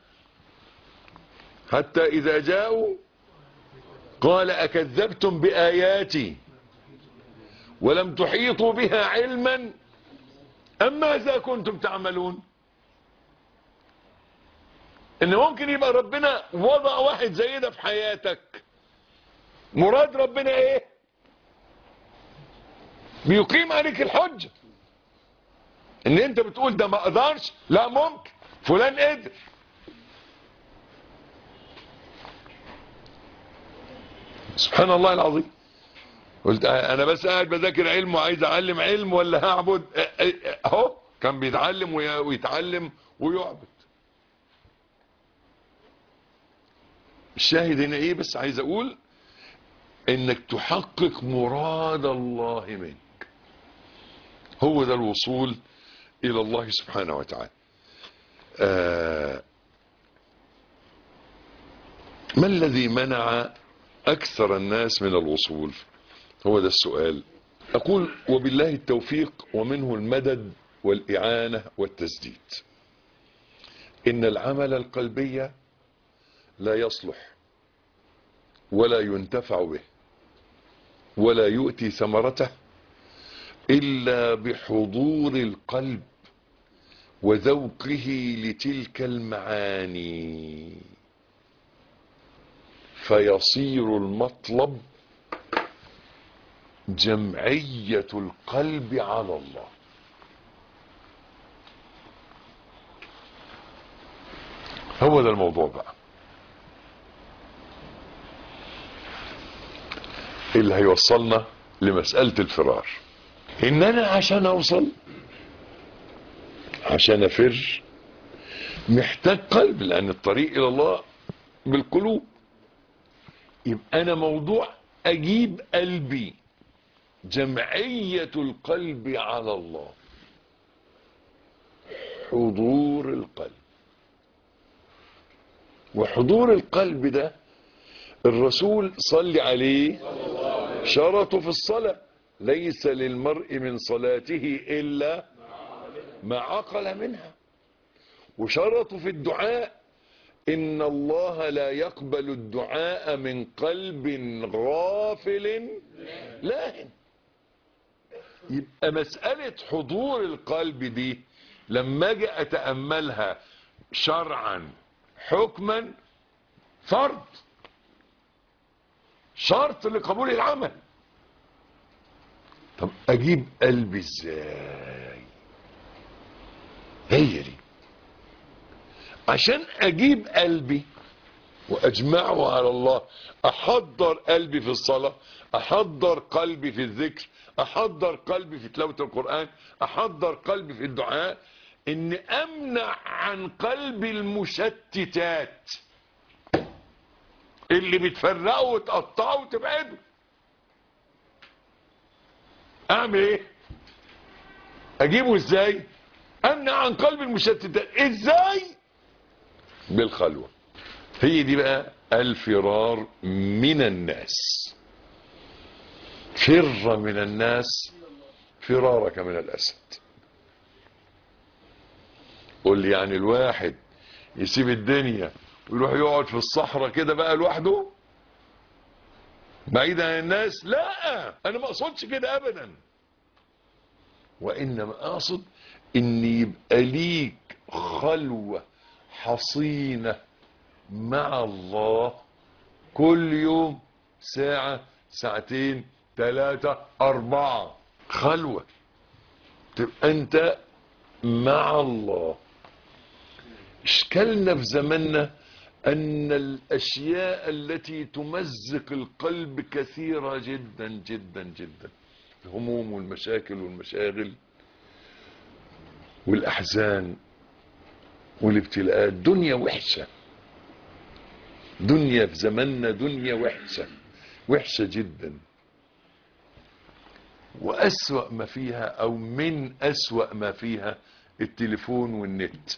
حتى إذا جاءوا قال أكذبتم بآياتي ولم تحيطوا بها علما أم ماذا كنتم تعملون إن ممكن يبقى ربنا وضع واحد زي ده في حياتك مراد ربنا إيه بيقيم عليك الحجة إن أنت بتقول ده ما أقدرش لا ممكن فلان قدر سبحان الله العظيم قلت انا بس قاعد بذاكر علم وعايز اعلم علم ولا هعبد اهو كان بيتعلم ويتعلم ويعبد الشاهد هنا ايه بس عايز اقول انك تحقق مراد الله منك هو ده الوصول الى الله سبحانه وتعالى آه ما الذي منع أكثر الناس من الوصول هو ده السؤال أقول وبالله التوفيق ومنه المدد والإعانة والتسديد إن العمل القلبي لا يصلح ولا ينتفع به ولا يؤتي ثمرته إلا بحضور القلب وذوقه لتلك المعاني فيصير المطلب جمعية القلب على الله هو ده الموضوع بقى اللي هيوصلنا لمسألة الفرار ان انا عشان اوصل عشان افر محتاج قلب لان الطريق الى الله بالقلوب يبقى انا موضوع اجيب قلبي جمعية القلب على الله حضور القلب وحضور القلب ده الرسول صلي عليه شرطه في الصلاة ليس للمرء من صلاته إلا ما عقل منها وشرطه في الدعاء إن الله لا يقبل الدعاء من قلب غافل لاهن يبقى مسألة حضور القلب دي لما اجي اتأملها شرعا حكما فرض شرط لقبول العمل طب اجيب قلبي ازاي هي دي عشان اجيب قلبي واجمعه على الله احضر قلبي في الصلاة احضر قلبي في الذكر احضر قلبي في تلاوة القرآن احضر قلبي في الدعاء ان امنع عن قلبي المشتتات اللي بتفرقه وتقطعه وتبعده اعمل ايه اجيبه ازاي امنع عن قلب المشتتات ازاي بالخلوة هي دي بقى الفرار من الناس فر من الناس فرارك من الاسد قول لي يعني الواحد يسيب الدنيا ويروح يقعد في الصحراء كده بقى لوحده بعيد عن الناس لا انا ما اقصدش كده ابدا وانما اقصد ان يبقى ليك خلوة حصينة مع الله كل يوم ساعة ساعتين ثلاثة أربعة خلوة تبقى أنت مع الله اشكالنا في زماننا أن الأشياء التي تمزق القلب كثيرة جدا جدا جدا الهموم والمشاكل والمشاغل والأحزان والابتلاءات دنيا وحشة دنيا في زماننا دنيا وحشة وحشة جدا وأسوأ ما فيها أو من أسوأ ما فيها التليفون والنت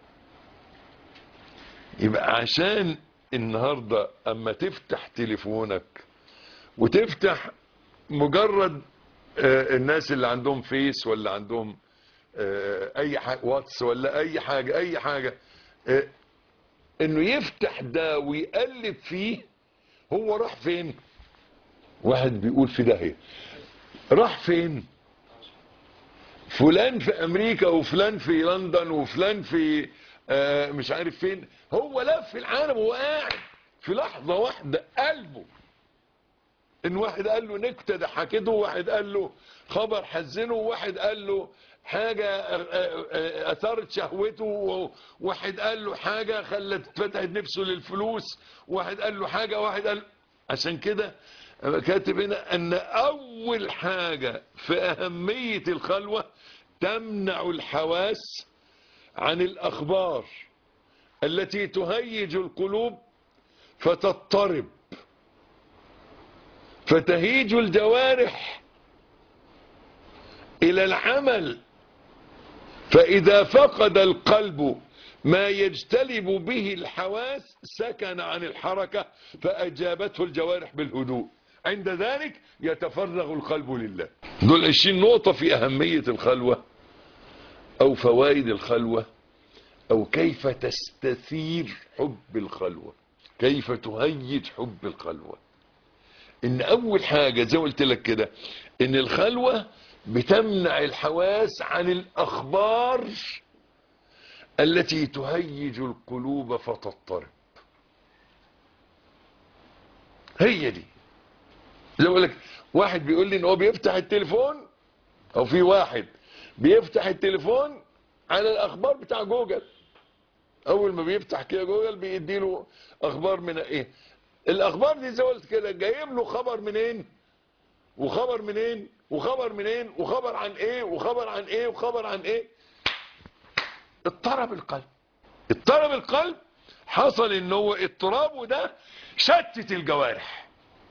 يبقى عشان النهاردة أما تفتح تليفونك وتفتح مجرد آه، الناس اللي عندهم فيس ولا عندهم آه، اي حاجة واتس ولا اي حاجة اي حاجة آه، انه يفتح ده ويقلب فيه هو راح فين واحد بيقول في داهية راح فين فلان في امريكا وفلان في لندن وفلان في آه، مش عارف فين هو لف العالم وهو قاعد في لحظة واحدة قلبه ان واحد قال له نكتة ضحكته وواحد قال له خبر حزنه وواحد قال له حاجة اثارت شهوته وواحد قال له حاجة خلت فتحت نفسه للفلوس وواحد قال له حاجة واحد قال عشان كده كاتب هنا ان اول حاجة في اهمية الخلوة تمنع الحواس عن الاخبار التي تهيج القلوب فتضطرب فتهيج الجوارح الى العمل فاذا فقد القلب ما يجتلب به الحواس سكن عن الحركة فاجابته الجوارح بالهدوء عند ذلك يتفرغ القلب لله دول عشرين نقطة في اهمية الخلوة او فوائد الخلوة او كيف تستثير حب الخلوة كيف تهيج حب الخلوة ان اول حاجة زي ما قلت لك كده ان الخلوة بتمنع الحواس عن الاخبار التي تهيج القلوب فتضطرب هي دي زي ما لك واحد بيقول لي ان هو بيفتح التليفون او في واحد بيفتح التليفون على الاخبار بتاع جوجل اول ما بيفتح كده جوجل بيدي له اخبار من ايه الاخبار دي زي ما قلت كده جايب له خبر منين وخبر منين وخبر منين وخبر عن ايه وخبر عن ايه وخبر عن ايه اضطرب القلب اضطرب القلب حصل ان هو اضطرابه ده شتت الجوارح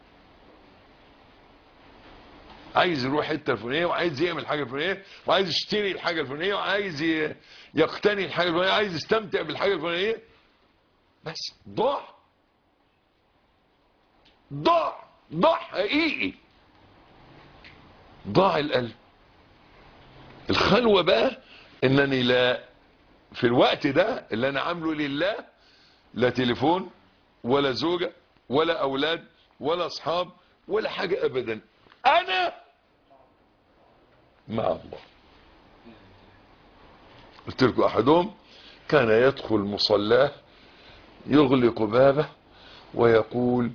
عايز يروح الحته الفلانيه وعايز يعمل حاجه الفلانيه وعايز يشتري الحاجه الفلانيه وعايز ي- يقتني الحاجه الفلانيه عايز يستمتع بالحاجه الفلانيه بس ضاع ضاع ضاع حقيقي ضاع القلب الخلوة بقى انني لا في الوقت ده اللي انا عامله لله لا تليفون ولا زوجة ولا اولاد ولا اصحاب ولا حاجة ابدا انا مع الله قلت لكم احدهم كان يدخل مصلاه يغلق بابه ويقول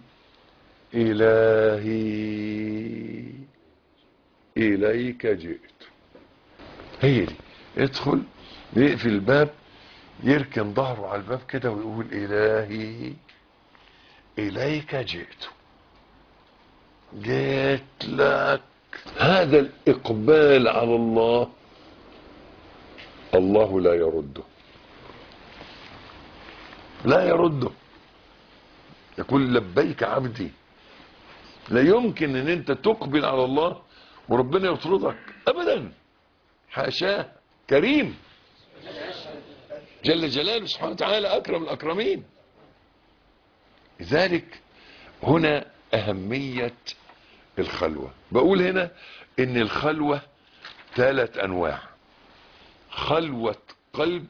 إلهي إليك جئت هي دي ادخل يقفل الباب يركن ظهره على الباب كده ويقول إلهي إليك جئت جئت لك هذا الإقبال على الله الله لا يرده لا يرده يقول لبيك عبدي لا يمكن ان انت تقبل على الله وربنا يطردك ابدا حاشاه كريم جل جلاله سبحانه وتعالى أكرم الأكرمين لذلك هنا أهمية الخلوة بقول هنا إن الخلوة ثلاث أنواع خلوة قلب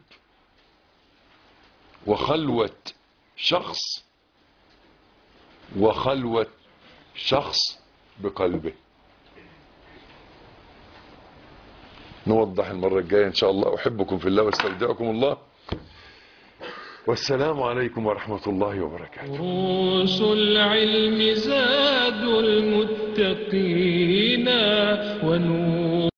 وخلوة شخص وخلوة شخص بقلبه نوضح المرة الجاية إن شاء الله أحبكم في الله واستودعكم الله والسلام عليكم ورحمة الله وبركاته دروس العلم زاد المتقين ونور